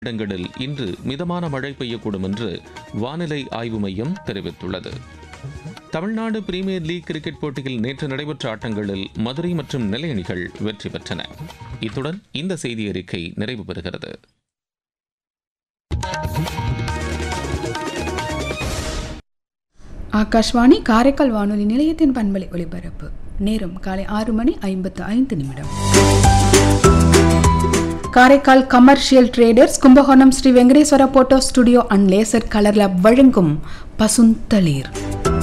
இடங்களில் இன்று மிதமான மழை பெய்யக்கூடும் என்று வானிலை ஆய்வு மையம் தெரிவித்துள்ளது தமிழ்நாடு பிரீமியர் லீக் கிரிக்கெட் போட்டியில் நேற்று நடைபெற்ற ஆட்டங்களில் மதுரை மற்றும் நெல்லை அணிகள் வெற்றி பெற்றன இத்துடன் இந்த செய்தி அறிக்கை நிறைவு பெறுகிறது ஆகாஷ்வாணி காரைக்கால் வானொலி நிலையத்தின் பண்பலை ஒலிபரப்பு நேரம் காலை ஆறு மணி ஐம்பத்து ஐந்து நிமிடம் Karaikal commercial traders Kumbakonam Sri Venkateswara photo studio and laser colour lab வழங்கும் பசுந்தளிர்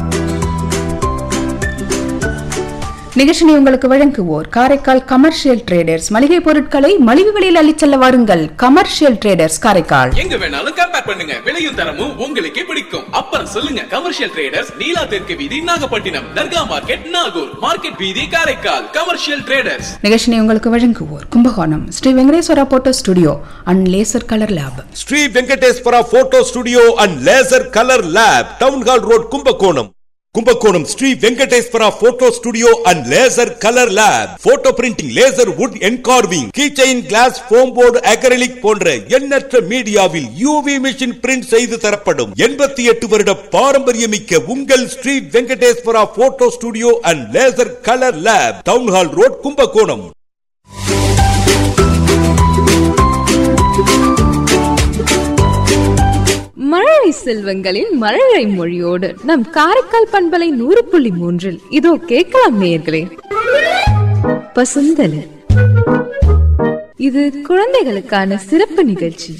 நிகழ்ச்சியை உங்களுக்கு வழங்குவோர் காரைக்கால் கமர்ஷியல் ட்ரேடர்ஸ் மளிகை பொருட்களை மலிவு விலையில் அள்ளிச் செல்ல வாருங்கள் கமர்ஷியல் ட்ரேடர்ஸ் காரைக்கால் எங்க வேணாலும் கம்பேர் பண்ணுங்க விலையும் தரமும் உங்களுக்கே பிடிக்கும் அப்புறம் சொல்லுங்க கமர்ஷியல் ட்ரேடர்ஸ் நீலா தெற்கு வீதி நாகப்பட்டினம் தர்கா மார்க்கெட் நாகூர் மார்க்கெட் வீதி காரைக்கால் கமர்ஷியல் ட்ரேடர்ஸ் நிகழ்ச்சியை உங்களுக்கு வழங்குவோர் Kumbakonam Sri Venkateswara photo studio and laser colour lab Sri Venkateswara photo studio and laser colour lab town hall road Kumbakonam Kumbakonam Sri Venkateswara photo studio and laser colour lab photo printing laser wood engraving keychain glass foam board acrylic போன்ற எண்ணற்ற மீடியாவில் UV machine print செய்து தரப்படும் எண்பத்தி எட்டு வருட பாரம்பரியமிக்க உங்கள் Sri Venkateswara photo studio and laser colour lab town hall road Kumbakonam மழலை செல்வங்களின் மழலை மொழியோடு நம் காரைக்கால் பண்பலை நூறு புள்ளி மூன்றில் இதோ கேட்கலாம் நேயர்களே பசுந்தலு இது குழந்தைகளுக்கான சிறப்பு நிகழ்ச்சி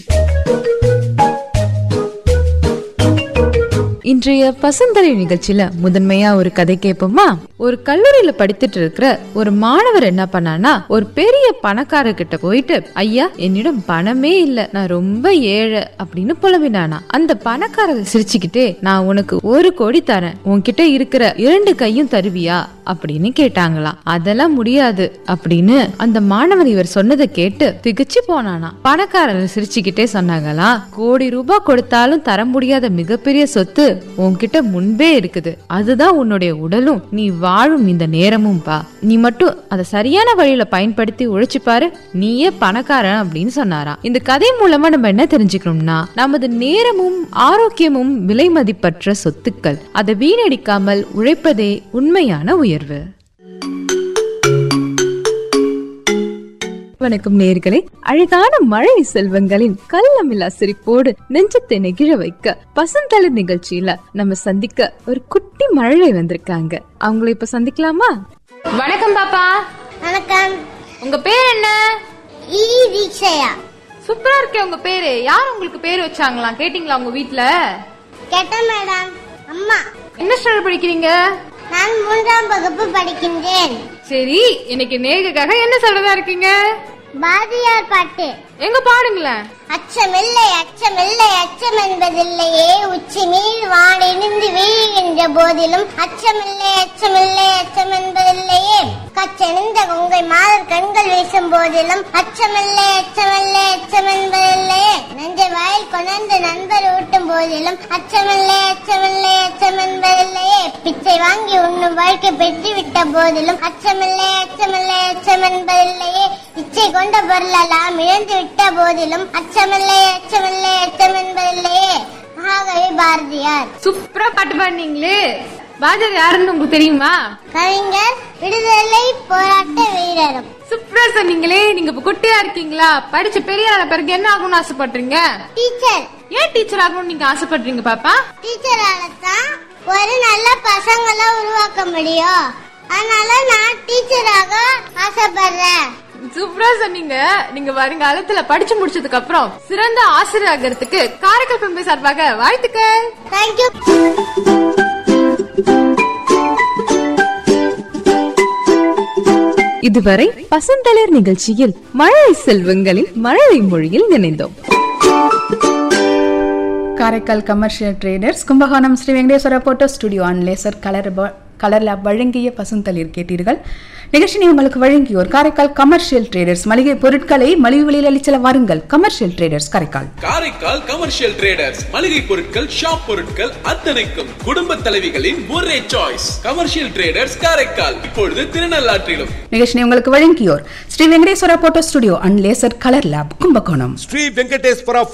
இன்றைய பசுந்தலை நிகழ்ச்சியில முதன்மையா ஒரு கதை கேட்போமா ஒரு கல்லூரியில படித்துட்டு இருக்கிற ஒரு மாணவர் என்ன பண்ணானா ஒரு பெரிய பணக்காரர் கிட்ட போயிட்டு ஐயா என்னிடம் பணமே இல்ல நான் ரொம்ப ஏழை அப்படின்னு புலம்பினானா அந்த பணக்காரர் சிரிச்சுக்கிட்டே நான் உனக்கு ஒரு கோடி தரேன் உன்கிட்ட இருக்கிற இரண்டு கையும் தருவியா அப்படின்னு கேட்டாங்களாம் அதெல்லாம் முடியாது அப்படின்னு அந்த மாணவர் இவர் சொன்னதை கேட்டு திகச்சு போனானா பணக்காரர் சிரிச்சுக்கிட்டே சொன்னாங்களா கோடி ரூபாய் கொடுத்தாலும் தர முடியாத மிகப்பெரிய சொத்து உன்கிட்ட முன்பே இருக்குது அதுதான் உன்னுடைய உடலும் நீ வாழும் இந்த நேரமும் பா நீ மட்டும் அதை சரியான வழியில பயன்படுத்தி உழைச்சு பாரு நீயே பணக்காரன் அப்படின்னு சொன்னாராம் இந்த கதை மூலமா நம்ம என்ன தெரிஞ்சுக்கணும்னா நமது நேரமும் ஆரோக்கியமும் விலை மதிப்பற்ற சொத்துக்கள் அதை வீணடிக்காமல் உழைப்பதே உண்மையான உயர்வு வணக்கம் நேர்களே அழகான மழை செல்வங்களின் கள்ளமில்லா சிரிப்போடு நெஞ்சத்தை நெகிழ வைக்க பசந்தளிர் நிகழ்ச்சியில நம்ம சந்திக்க ஒரு குட்டி மழலை வந்திருக்காங்க அவங்கள இப்ப சந்திக்கலாமா வணக்கம் பாப்பா வணக்கம் உங்க பேர் என்ன ஈ தீக்ஷயா சூப்பரா இருக்கே உங்க பேரு யார் உங்களுக்கு பேர் வச்சாங்களா கேட்டீங்களா உங்க வீட்ல கெட்ட மேடம் அம்மா என்ன ஸ்டாண்டர்ட் படிக்கிறீங்க நான் மூன்றாம் வகுப்பு படிக்கின்றேன் சரி இன்னைக்கு நேருக்காக என்ன சொல்றதா இருக்கீங்க பாரதியார் பாட்டு எங்க பாடுங்களேன் அச்சமில்லை அச்சமில்லை அச்சம் என்பதில்லையே உச்சி மீது வானிருந்து வீழ்கின்ற போதிலும் அச்சமில்லை அச்சமில்லை அச்சம் என்பதில்லையே கச்செனிந்த உங்கள் மாதர் கண்கள் வீசும் போதிலும் அச்சமில்லை அச்சமில்லை அச்சம் என்பதில்லையே நெஞ்சை வாயில் கொணர்ந்து நண்பர் ஊட்டும் போதிலும் அச்சமில்லை அச்சமில்லை அச்சம் என்பதில்லையே பிச்சை வாங்கி உண்ணும் வாழ்க்கை பெற்று விட்ட போதிலும் அச்சமில்லை அச்சமில்லை அச்சம் என்பதில்லையே இச்சை கொண்ட பொருளெல்லாம் இழந்து விட்ட போதிலும் அச்சமில்லை அச்சமில்லை அச்சம் என்பதில்லையே மகாகவி பாரதியார் சூப்பரா பாட்டு பாடுனீங்களே பாஜர் யாருன்னு உங்களுக்கு தெரியுமா கவிஞர் விடுதலை போராட்ட வீரரும் சூப்பரா சொன்னீங்களே நீங்க இப்ப குட்டியா இருக்கீங்களா படிச்சு பெரிய ஆன பிறகு என்ன ஆகணும்னு ஆசைப்படுறீங்க டீச்சர் ஏன் டீச்சர் ஆகணும்னு நீங்க ஆசைப்படுறீங்க பாப்பா டீச்சரால தான் ஒரு நல்ல பசங்களை உருவாக்க முடியும் அதனால நான் டீச்சராக ஆசைப்படுறேன் சூப்பரா சொன்னீங்க நீங்க வருங்காலத்துல படிச்சு முடிச்சதுக்கு அப்புறம் சிறந்த ஆசிரியர் ஆகிறதுக்கு காரைக்கால் பண்பை சார்பாக வாழ்த்துக்கள் தேங்க்யூ இதுவரை பசந்தளிர் நிகழ்ச்சியில் மழலை செல்வங்களின் மழலை மொழியில் நினைந்தோம் Karaikal commercial traders Kumbakonam Sri Venkateswara photo studio and laser colour ப- கலர் லேப் வழங்கிய பசுந்தளிர் கேட்டீர்கள் நிகழ்ச்சியை உங்களுக்கு வழங்கியோர் காரைக்கால் கமர்ஷியல் ட்ரேடர்ஸ் மளிகை பொருட்களை மலிவு விலையில் அளிச்சல வாருங்கள் commercial traders Karaikal Karaikal commercial traders மளிகை பொருட்கள் ஷாப் பொருட்கள் அத்தனைக்கும் குடும்ப தலைவிகளின் ஒரே சாய்ஸ் கமர்ஷியல் ட்ரேடர்ஸ் காரைக்கால் இப்பொழுது திருநள்ளாற்றிலும் நிகழ்ச்சியை உங்களுக்கு வழங்கியோர் Sri Venkateswara photo studio and laser colour lab Kumbakonam Sri Venkateswara